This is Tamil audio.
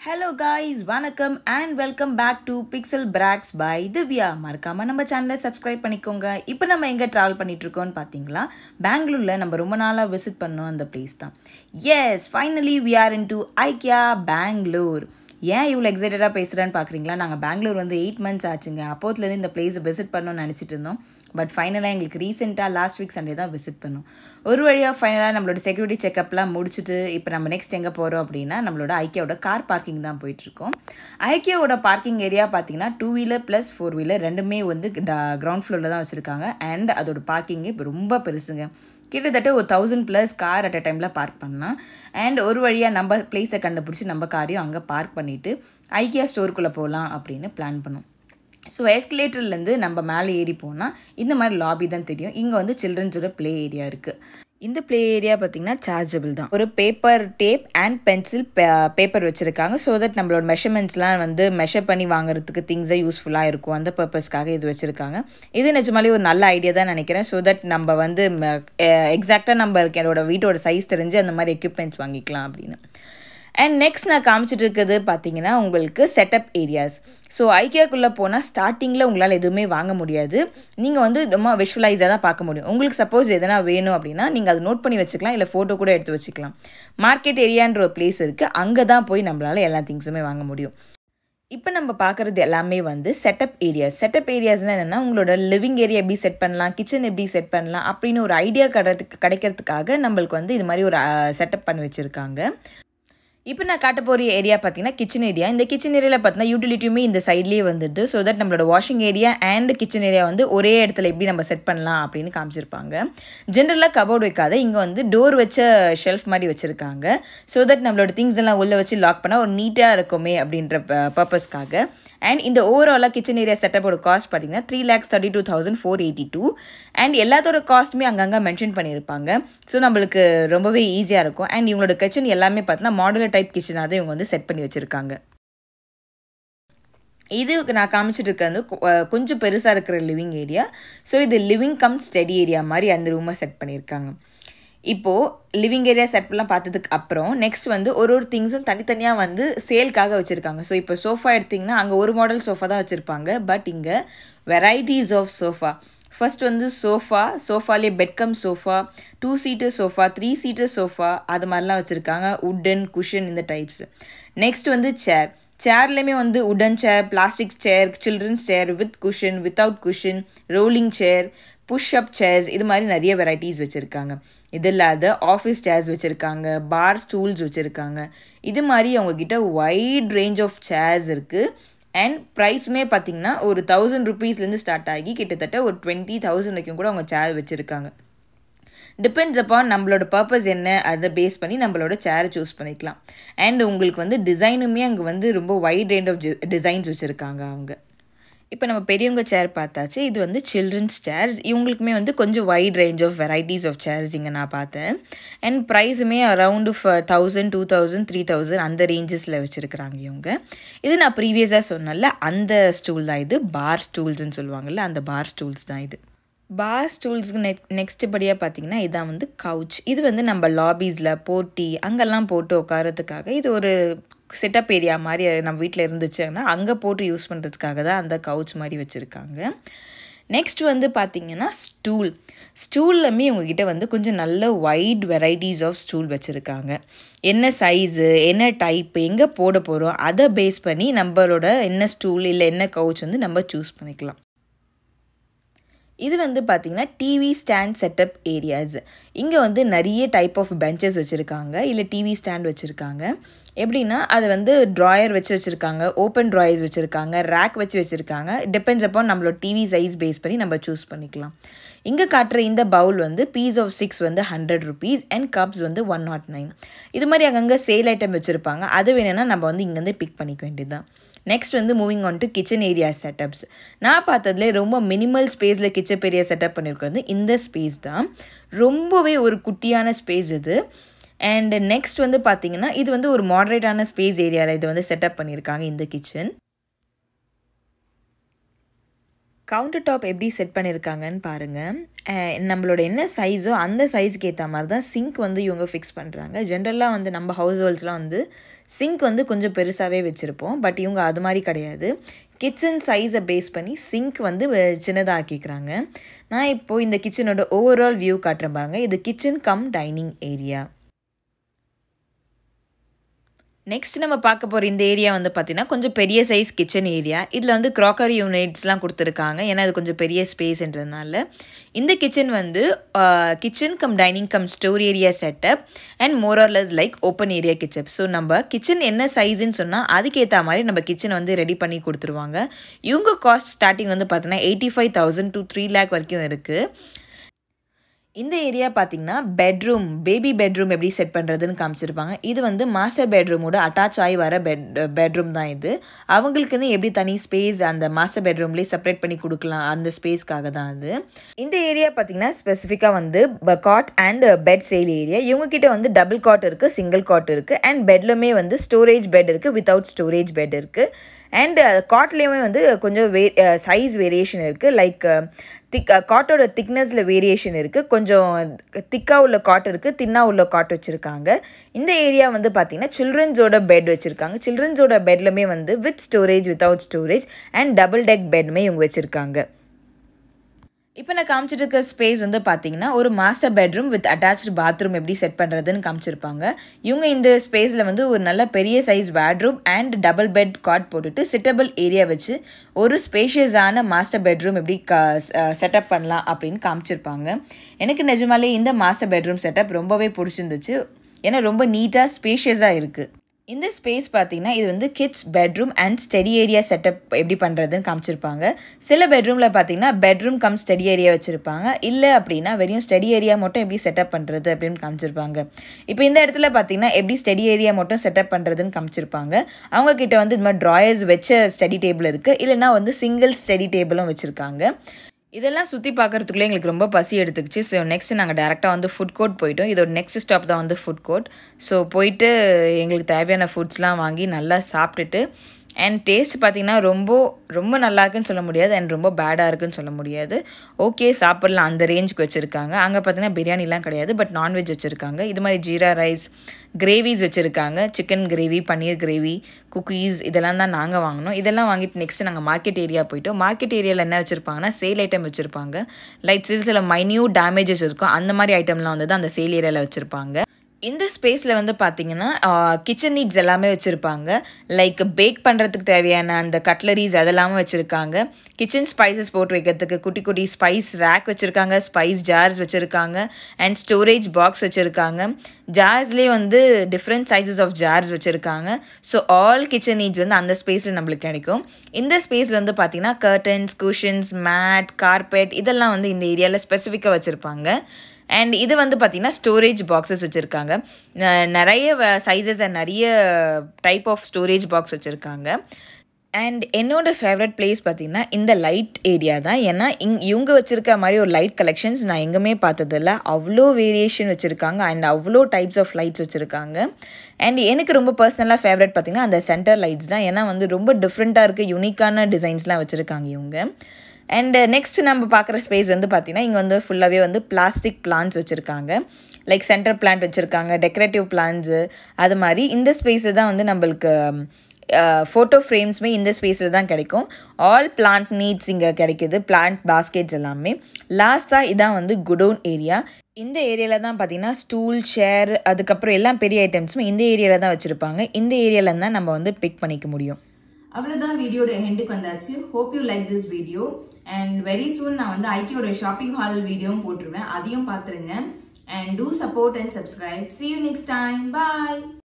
ஹலோ காய்ஸ் வணக்கம் and welcome back to pixel bracks by Divya மறக்காமல் நம்ம சேனலை சப்ஸ்கிரைப் பண்ணிக்கோங்க இப்போ நம்ம எங்கே ட்ராவல் பண்ணிட்டு இருக்கோம்னு பார்த்தீங்களா பெங்களூரில் நம்ம ரொம்ப நாளாக விசிட் பண்ணோம் அந்த பிளேஸ் தான் yes finally we are in to IKEA Bangalore ஏன் இவ்வளோ எக்ஸைட்டடாக பேசுகிறேன்னு பார்க்குறீங்களா நாங்கள் பெங்களூர் வந்து எயிட் மந்த்ஸ் ஆச்சுங்க அப்போத்துலேருந்து இந்த பிளேஸை விசிட் பண்ணணும்னு நினச்சிட்டு இருந்தோம் பட் ஃபைனலாக எங்களுக்கு ரீசெண்டாக லாஸ்ட் வீக் சண்டே தான் விசிட் பண்ணோம் ஒரு வழியாக ஃபைனலாக நம்மளோட செக்யூரிட்டி செக்அப்லாம் முடிச்சுட்டு இப்போ நம்ம நெக்ஸ்ட் எங்கே போகிறோம் அப்படின்னா நம்மளோட ஐக்கியாவோட கார் பார்க்கிங் தான் போயிட்டுருக்கோம் ஐக்கியாவோட பார்க்கிங் ஏரியா பார்த்தீங்கன்னா two wheeler plus four wheeler ரெண்டுமே வந்து கிரவுண்ட் ஃப்ளோரில் தான் வச்சுருக்காங்க அண்ட் அதோட பார்க்கிங்கே இப்போ ரொம்ப பெருசுங்க கிட்டத்தட்ட ஒரு thousand plus car at a டைமில் பார்க் பண்ணலாம் அண்ட் ஒரு வழியாக நம்ம பிளேஸை கண்டுபிடிச்சி நம்ம காரையும் அங்கே பார்க் பண்ணிவிட்டு ஐக்கியா ஸ்டோருக்குள்ளே போகலாம் அப்படின்னு பிளான் பண்ணோம் ஸோ எஸ்கலேட்டர்லேருந்து நம்ம மேலே ஏறி போனால் இந்த மாதிரி லாபி தான் தெரியும் இங்கே வந்து சில்ட்ரன்ஸோட ப்ளே ஏரியா இருக்குது இந்த ப்ளே ஏரியா பார்த்திங்கன்னா சார்ஜபிள் தான் ஒரு paper tape and pencil paper வச்சுருக்காங்க ஸோ தட் நம்மளோட மெஷர்மெண்ட்ஸ்லாம் வந்து மெஷர் பண்ணி வாங்குறதுக்கு திங்ஸை யூஸ்ஃபுல்லாக இருக்கும் அந்த பர்பஸ்க்காக இது வச்சுருக்காங்க இது நிஜமாலே ஒரு நல்ல ஐடியா தான் நினைக்கிறேன் ஸோ தட் நம்ம வந்து எக்ஸாக்டாக நம்மளுக்கு என்னோட வீட்டோட சைஸ் தெரிஞ்சு அந்த மாதிரி எக்யூப்மெண்ட்ஸ் வாங்கிக்கலாம் அப்படின்னு அண்ட் நெக்ஸ்ட் நான் காமிச்சிட்டு இருக்கிறது பார்த்தீங்கன்னா உங்களுக்கு செட்டப் ஏரியாஸ் ஸோ ஐக்கியாக்குள்ளே போனால் ஸ்டார்டிங்கில் உங்களால் எதுவுமே வாங்க முடியாது நீங்கள் வந்து ரொம்ப விஷுவலைஸாக தான் பார்க்க முடியும் உங்களுக்கு சப்போஸ் எதனா வேணும் அப்படின்னா நீங்கள் அதை நோட் பண்ணி வச்சுக்கலாம் இல்லை ஃபோட்டோ கூட எடுத்து வச்சுக்கலாம் மார்க்கெட் ஏரியான்ற ஒரு பிளேஸ் இருக்குது அங்கே தான் போய் நம்மளால் எல்லா திங்ஸுமே வாங்க முடியும் இப்போ நம்ம பார்க்குறது எல்லாமே வந்து செட்டப் ஏரியாஸ் செட்டப் ஏரியாஸ்னால் என்னென்னா உங்களோட லிவிங் ஏரியா எப்படி செட் பண்ணலாம் கிச்சன் எப்படி செட் பண்ணலாம் அப்படின்னு ஒரு ஐடியா கிடைக்கிறதுக்கு கிடைக்கிறதுக்காக நம்மளுக்கு வந்து இது மாதிரி ஒரு செட்டப் பண்ணி வச்சுருக்காங்க இப்போ நான் காட்ட போகிற ஏரியா பார்த்தீங்கன்னா கிச்சன் ஏரியா இந்த கிச்சன் ஏரியாவில் பார்த்தீங்கன்னா யூட்டிலிட்டியுமே இந்த சைட்லேயே வந்துடுது ஸோ தட் நம்மளோட washing area and kitchen area வந்து ஒரே இடத்துல எப்படி நம்ம செட் பண்ணலாம் அப்படின்னு காமிச்சிருப்பாங்க ஜென்ரலாக கபோர்டு வைக்காத இங்கே வந்து டோர் வச்ச ஷெல்ஃப் மாதிரி வச்சுருக்காங்க ஸோ தட் நம்மளோட திங்ஸ் எல்லாம் உள்ளே வச்சு லாக் பண்ணால் ஒரு நீட்டாக இருக்குமே அப்படின்ற பர்பஸ்க்காக அண்ட் இந்த ஓவராலாக கிச்சன் ஏரியா செட்டப்போட காஸ்ட் பார்த்தீங்கன்னா three lakhs thirty two thousand four eighty two and எல்லாத்தோட காஸ்ட்டுமே அங்கங்கே மென்ஷன் பண்ணியிருப்பாங்க ஸோ நம்மளுக்கு ரொம்பவே ஈஸியாக இருக்கும் அண்ட் இவங்களோட கிச்சன் எல்லாமே பார்த்தீங்கன்னா மாடுலர் டைப் கிச்சனாக தான் இவங்க வந்து செட் பண்ணி வச்சுருக்காங்க இது நான் காமிச்சிட்டு இருக்கிறது கொஞ்சம் பெருசாக இருக்கிற லிவிங் ஏரியா ஸோ இது லிவிங் கம் ஸ்டடி ஏரியா மாதிரி அந்த ரூமை செட் பண்ணியிருக்காங்க இப்போது லிவிங் ஏரியா செட்லாம் பார்த்ததுக்கு அப்புறம் நெக்ஸ்ட் வந்து ஒரு ஒரு திங்ஸும் தனித்தனியாக வந்து சேல்க்காக வச்சுருக்காங்க ஸோ இப்போ சோஃபா எடுத்திங்கன்னா அங்கே ஒரு மாடல் சோஃபா தான் வச்சுருப்பாங்க பட் இங்கே வெரைட்டிஸ் ஆஃப் சோஃபா ஃபர்ஸ்ட் வந்து சோஃபா சோஃபாலே bed cum sofa two seater sofa three seater sofa அது மாதிரிலாம் வச்சுருக்காங்க உட்டன் குஷன் இந்த டைப்ஸ் நெக்ஸ்ட் வந்து சேர் சேர்லேயுமே வந்து wooden chair plastic chair children's chair with cushion without cushion rolling chair push up chairs இது மாதிரி நிறைய வெரைட்டிஸ் வச்சுருக்காங்க இது இல்லாத ஆஃபீஸ் சேர்ஸ் வச்சுருக்காங்க பார் ஸ்டூல்ஸ் வச்சுருக்காங்க இது மாதிரி அவங்கக்கிட்ட வைட் ரேஞ்ச் ஆஃப் சேர்ஸ் இருக்குது அண்ட் ப்ரைஸுமே பார்த்திங்கன்னா ஒரு தௌசண்ட் ருபீஸ்லேருந்து ஸ்டார்ட் ஆகி கிட்டத்தட்ட ஒரு டுவெண்ட்டி தௌசண்ட் வரைக்கும் கூட அவங்க சேர் வச்சுருக்காங்க டிபெண்ட்ஸ் அப்பான் நம்மளோட பர்பஸ் என்ன அதை பேஸ் பண்ணி நம்மளோட சேரை சூஸ் பண்ணிக்கலாம் அண்ட் உங்களுக்கு வந்து டிசைனுமே அங்கே வந்து ரொம்ப வைட் ரேஞ்ச் ஆஃப் டிசைன்ஸ் வச்சுருக்காங்க அவங்க இப்போ நம்ம பெரியவங்க சேர் பார்த்தாச்சு இது வந்து சில்ட்ரன்ஸ் சேர்ஸ் இவங்களுக்குமே வந்து கொஞ்சம் wide range of varieties of chairs இங்கே நான் பார்த்தேன் அண்ட் ப்ரைஸுமே around thousand two thousand three thousand அந்த ரேஞ்சஸில் வச்சுருக்குறாங்க இவங்க இது நான் ப்ரீவியஸாக சொன்னல அந்த ஸ்டூல் தான் இது பார் ஸ்டூல்ஸ்ன்னு சொல்லுவாங்கள்ல அந்த பார் ஸ்டூல்ஸ் தான் இது பார் ஸ்டூல்ஸ்க்கு நெக் நெக்ஸ்ட் படியாக பார்த்தீங்கன்னா இதான் வந்து கவுச் இது வந்து நம்ம லாபீஸில் போட்டி அங்கெல்லாம் போட்டு உட்காரத்துக்காக இது ஒரு செட்டப் ஏரியா மாதிரி நம்ம வீட்டில் இருந்துச்சுன்னா அங்கே போட்டு யூஸ் பண்ணுறதுக்காக தான் அந்த கவுச் மாதிரி வச்சுருக்காங்க நெக்ஸ்ட் வந்து பார்த்திங்கன்னா ஸ்டூல் ஸ்டூல்லமே உங்ககிட்ட வந்து கொஞ்சம் நல்ல வைட் வெரைட்டிஸ் ஆஃப் ஸ்டூல் வச்சுருக்காங்க என்ன சைஸு என்ன டைப்பு எங்கே போட போகிறோம் அதை பேஸ் பண்ணி நம்மளோட என்ன ஸ்டூல் இல்லை என்ன கவுச் வந்து நம்ம சூஸ் பண்ணிக்கலாம் இது வந்து பார்த்திங்கன்னா டிவி ஸ்டாண்ட் செட்டப் ஏரியாஸ் இங்கே வந்து நிறைய டைப் ஆஃப் பெஞ்சஸ் வச்சுருக்காங்க இல்லை டிவி ஸ்டாண்ட் வச்சுருக்காங்க எப்படின்னா அது வந்து ட்ராயர் வச்சு வச்சுருக்காங்க ஓப்பன் ட்ராயர்ஸ் வச்சுருக்காங்க ரேக் வச்சு வச்சுருக்காங்க டிபெண்ட்ஸ் அப்பான் நம்மளோட டிவி சைஸ் பேஸ் பண்ணி நம்ம சூஸ் பண்ணிக்கலாம் இங்கே காட்டுற இந்த பவுல் வந்து பீஸ் ஆஃப் சிக்ஸ் வந்து ஹண்ட்ரட் ருபீஸ் அண்ட் கப்ஸ் வந்து ஒன் நாட் நைன் இது மாதிரி அங்கங்கே சேல் ஐட்டம் வச்சுருப்பாங்க அது வேணும்னா நம்ம வந்து இங்கேருந்து பிக் பண்ணிக்க வேண்டியது தான் நெக்ஸ்ட் வந்து moving on to kitchen area setups நான் பார்த்ததுல ரொம்ப மினிமல் ஸ்பேஸில் கிச்சன் ஏரியா செட்டப் பண்ணியிருக்கிறது இந்த ஸ்பேஸ் தான் ரொம்பவே ஒரு குட்டியான ஸ்பேஸ் இது அண்ட் நெக்ஸ்ட் வந்து பார்த்தீங்கன்னா இது வந்து ஒரு மாடரேட்டான ஸ்பேஸ் ஏரியாவில் இது வந்து செட்டப் பண்ணியிருக்காங்க இந்த கிச்சன் கவுண்டர் டாப் எப்படி செட் பண்ணியிருக்காங்கன்னு பாருங்கள் நம்மளோட என்ன சைஸோ அந்த சைஸுக்கு ஏற்ற மாதிரி தான் சிங்க் வந்து இவங்க ஃபிக்ஸ் பண்ணுறாங்க ஜென்ரலாக வந்து நம்ம ஹவுஸ் ஹோல்ஸ்லாம் வந்து சிங்க் வந்து கொஞ்சம் பெருசாகவே வச்சுருப்போம் பட் இவங்க அது மாதிரி கிடையாது கிச்சன் சைஸை பேஸ் பண்ணி சிங்க் வந்து சின்னதாக ஆக்கிக்கிறாங்க நான் இப்போது இந்த கிச்சனோட ஓவரால் வியூ காட்டுறேன் பாருங்க இது kitchen cum dining area next நம்ம பார்க்க போகிற இந்த ஏரியா வந்து பார்த்திங்கன்னா கொஞ்சம் பெரிய சைஸ் கிச்சன் ஏரியா இதில் வந்து க்ராக்கரி யூனிட்ஸ்லாம் கொடுத்துருக்காங்க ஏன்னா இது கொஞ்சம் பெரிய ஸ்பேஸ்ன்றதுனால இந்த கிச்சன் வந்து kitchen cum dining cum store area setup and more or less like open area kitchen so நம்ம கிச்சன் என்ன சைஸுன்னு சொன்னால் அதுக்கேற்ற மாதிரி நம்ம கிச்சனை வந்து ரெடி பண்ணி கொடுத்துருவாங்க இவங்க காஸ்ட் ஸ்டார்டிங் வந்து பார்த்தீங்கன்னா eighty five thousand to three lakh வரைக்கும் இருக்குது இந்த ஏரியா பார்த்தீங்கன்னா பெட்ரூம் பேபி பெட்ரூம் எப்படி செட் பண்ணுறதுன்னு காமிச்சிருப்பாங்க இது வந்து மாஸ்டர் பெட்ரூமோட அட்டாச் ஆகி வர பெட் பெட்ரூம் தான் இது அவங்களுக்குன்னு எப்படி தனி ஸ்பேஸ் அந்த மாஸ்டர் பெட்ரூம்லேயே செப்பரேட் பண்ணி கொடுக்கலாம் அந்த ஸ்பேஸ்க்காக தான் அது இந்த ஏரியா பார்த்தீங்கன்னா ஸ்பெசிஃபிக்காக வந்து cot and bed sale area இவங்ககிட்ட வந்து டபுள் காட் இருக்குது சிங்கிள் காட் இருக்குது அண்ட் பெட்லுமே வந்து ஸ்டோரேஜ் பெட் இருக்குது வித்தவுட் ஸ்டோரேஜ் பெட் இருக்குது அண்ட் காட்லேயுமே வந்து கொஞ்சம் வே சைஸ் வேரியேஷன் இருக்குது லைக் திக் காட்டோட திக்னஸில் வேரியேஷன் இருக்குது கொஞ்சம் திக்காக உள்ள காட் இருக்குது தின்னாக உள்ள காட் வச்சுருக்காங்க இந்த ஏரியா வந்து பார்த்திங்கன்னா சில்ட்ரன்ஸோட பெட் வச்சுருக்காங்க சில்ட்ரன்ஸோட பெட்லுமே வந்து with storage without storage and double deck பெட்மே இவங்க வச்சுருக்காங்க இப்போ நான் காமிச்சிட்டு இருக்க ஸ்பேஸ் வந்து பார்த்தீங்கன்னா ஒரு master bedroom with attach bathroom எப்படி செட் பண்ணுறதுன்னு காமிச்சிருப்பாங்க இவங்க இந்த ஸ்பேஸில் வந்து ஒரு நல்ல பெரிய size bedroom and double bed cot போட்டுட்டு சிட்டபிள் ஏரியா வச்சு ஒரு ஸ்பேஷியஸான மாஸ்டர் பெட்ரூம் எப்படி கா செட்டப் பண்ணலாம் அப்படின்னு காமிச்சிருப்பாங்க எனக்கு நிஜமாலே இந்த மாஸ்டர் பெட்ரூம் செட்டப் ரொம்பவே பிடிச்சிருந்துச்சு ஏன்னா ரொம்ப நீட்டாக ஸ்பேஷியஸாக இருக்குது இந்த ஸ்பேஸ் பார்த்தீங்கன்னா இது வந்து kids bedroom and study area setup எப்படி பண்ணுறதுன்னு காமிச்சிருப்பாங்க சில பெட்ரூமில் பார்த்தீங்கன்னா பெட்ரூம் கம் ஸ்டடி ஏரியா வச்சுருப்பாங்க இல்லை அப்படின்னா வெறும் ஸ்டடி ஏரியா மட்டும் எப்படி செட்டப் பண்ணுறது அப்படின்னு காமிச்சிருப்பாங்க இப்போ இந்த இடத்துல பார்த்தீங்கன்னா எப்படி ஸ்டடி ஏரியா மட்டும் செட்டப் பண்ணுறதுன்னு காமிச்சிருப்பாங்க அவங்க கிட்ட வந்து இது மாதிரி ட்ராயர்ஸ் வச்ச ஸ்டடி டேபிள் இருக்குது இல்லைனா வந்து சிங்கிள் ஸ்டடி டேபிளும் வச்சுருக்காங்க இதெல்லாம் சுற்றி பார்க்குறதுக்குள்ளே எங்களுக்கு ரொம்ப பசி எடுத்துக்கிச்சு ஸோ நெக்ஸ்ட் நாங்கள் டேரெக்டாக வந்து ஃபுட் கோர்ட் போயிட்டோம் இதோட நெக்ஸ்ட் ஸ்டாப் தான் வந்து ஃபுட் கோர்ட் ஸோ போயிட்டு எங்களுக்கு தேவையான ஃபுட்ஸ்லாம் வாங்கி நல்லா சாப்பிட்டுட்டு அண்ட் டேஸ்ட் பார்த்திங்கன்னா ரொம்ப ரொம்ப நல்லா இருக்குன்னு சொல்ல முடியாது அண்ட் ரொம்ப பேடாக இருக்குன்னு சொல்ல முடியாது ஓகே சாப்பிட்லாம் அந்த ரேஞ்சுக்கு வச்சுருக்காங்க அங்கே பார்த்தீங்கன்னா பிரியாணிலாம் கிடையாது பட் நான்வெஜ் வச்சுருக்காங்க இது மாதிரி ஜீரா ரைஸ் கிரேவிஸ் வச்சுருக்காங்க chicken gravy paneer gravy cookies இதெல்லாம் தான் நாங்கள் வாங்கினோம் இதெல்லாம் வாங்கிட்டு நெக்ஸ்ட் நாங்கள் மார்க்கெட் ஏரியா போயிட்டோம் மார்க்கெட் ஏரியாவில் என்ன வச்சுருப்பாங்கன்னா சேல் ஐட்டம் வச்சுருப்பாங்க லைக் சில சில மைன்யூட் டேமேஜஸ் இருக்கும் அந்த மாதிரி ஐட்டம்லாம் வந்து அந்த சேல் ஏரியாவில் வச்சுருப்பாங்க இந்த ஸ்பேஸில் வந்து பார்த்தீங்கன்னா கிச்சன் நீட்ஸ் எல்லாமே வச்சுருப்பாங்க லைக் பேக் பண்ணுறதுக்கு தேவையான அந்த கட்லரிஸ் அதெல்லாமே வச்சுருக்காங்க கிச்சன் ஸ்பைசஸ் போட்டு வைக்கிறதுக்கு குட்டி குட்டி ஸ்பைஸ் ரேக் வச்சுருக்காங்க ஸ்பைஸ் ஜார்ஸ் வச்சுருக்காங்க அண்ட் ஸ்டோரேஜ் பாக்ஸ் வச்சுருக்காங்க ஜார்ஸ்லேயே வந்து டிஃப்ரெண்ட் சைஸஸ் ஆஃப் ஜார்ஸ் வச்சுருக்காங்க ஸோ ஆல் கிச்சன் நீட்ஸ் வந்து அந்த ஸ்பேஸில் நம்மளுக்கு கிடைக்கும் இந்த ஸ்பேஸ் வந்து பார்த்திங்கன்னா கர்டன்ஸ் குஷன்ஸ் மேட் கார்பெட் இதெல்லாம் வந்து இந்த ஏரியாவில் ஸ்பெசிஃபிக்காக வச்சுருப்பாங்க அண்ட் இது வந்து பார்த்திங்கன்னா ஸ்டோரேஜ் பாக்ஸஸ் வச்சுருக்காங்க நிறைய சைஸஸ் அண்ட் நிறைய டைப் ஆஃப் ஸ்டோரேஜ் பாக்ஸ் வச்சுருக்காங்க அண்ட் என்னோட ஃபேவரட் பிளேஸ் பார்த்திங்கன்னா இந்த லைட் ஏரியா தான் ஏன்னா இங் இவங்க வச்சுருக்க மாதிரி ஒரு லைட் கலெக்ஷன்ஸ் நான் எங்குமே பார்த்ததில்ல அவ்வளோ வேரியேஷன் வச்சுருக்காங்க அண்ட் அவ்வளோ டைப்ஸ் ஆஃப் லைட்ஸ் வச்சுருக்காங்க அண்ட் எனக்கு ரொம்ப பர்சனலாக ஃபேவரட் பார்த்திங்கன்னா அந்த சென்டர் லைட்ஸ் தான் ஏன்னா வந்து ரொம்ப டிஃப்ரெண்ட்டாக இருக்குது யூனிக்கான டிசைன்ஸ்லாம் வச்சுருக்காங்க இவங்க அண்ட் நெக்ஸ்ட் நம்ம பார்க்குற ஸ்பேஸ் வந்து பார்த்திங்கன்னா இங்கே வந்து ஃபுல்லாகவே வந்து பிளாஸ்டிக் பிளான்ஸ் வச்சுருக்காங்க லைக் சென்டர் பிளான்ட் வச்சுருக்காங்க டெக்கரேட்டிவ் பிளான்ஸு அது மாதிரி இந்த ஸ்பேஸு தான் வந்து நம்மளுக்கு ஃபோட்டோ ஃப்ரேம்ஸுமே இந்த ஸ்பேஸில் தான் கிடைக்கும் ஆல் பிளான்ட் நீட்ஸ் இங்கே கிடைக்கிது பிளான்ட் பாஸ்கெட்ஸ் எல்லாமே லாஸ்ட்டாக இதான் வந்து குடோன் ஏரியா இந்த ஏரியாவில் தான் பார்த்தீங்கன்னா ஸ்டூல் சேர் அதுக்கப்புறம் எல்லாம் பெரிய ஐட்டம்ஸுமே இந்த ஏரியாவில் தான் வச்சுருப்பாங்க இந்த ஏரியாவில் தான் நம்ம வந்து பிக் பண்ணிக்க முடியும் அவ்வளோதான் வீடியோட ஹெண்டுக்கு வந்தாச்சு hope you like this video and very soon நான் வந்து ஐக்கியோட ஷாப்பிங் ஹால் வீடியோவும் போட்டுருவேன் அதையும் பார்த்துருங்க and do support and subscribe see you next time bye